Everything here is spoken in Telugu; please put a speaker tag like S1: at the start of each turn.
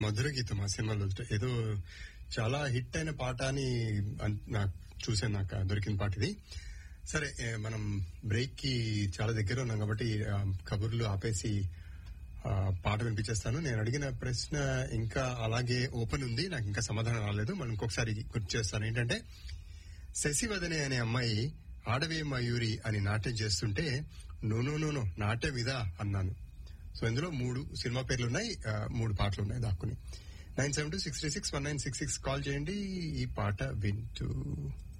S1: మధుర గీతం ఆ సినిమాలో ఏదో చాలా హిట్ అయిన పాట అని అన్- నాకు చూసాను నాకు దొరికిన పాట ఇది సరే ఏ, మనం బ్రేక్ కి చాలా దగ్గర ఉన్నాం కాబట్టి ఆ, కబుర్లు ఆపేసి ఆ, పాట వినిపించేస్తాను నేను అడిగిన ప్రశ్న ఇంకా అలాగే ఓపెన్ ఉంది నాకు ఇంకా సమాధానం రాలేదు మనం ఇంకొకసారి గుర్తు చేస్తాను ఏంటంటే శశివదనే అనే అమ్మాయి ఆడవే మయూరి అని నాట్యం చేస్తుంటే నూనో నూనో నాట్యం ఇదా అన్నాను సో ఇందులో మూడు సినిమా పేర్లు ఉన్నాయి ఆ, మూడు పాటలు ఉన్నాయి దాక్కుని nine seven two six three six one nine six six call చేయండి ఈ పాట వింటూ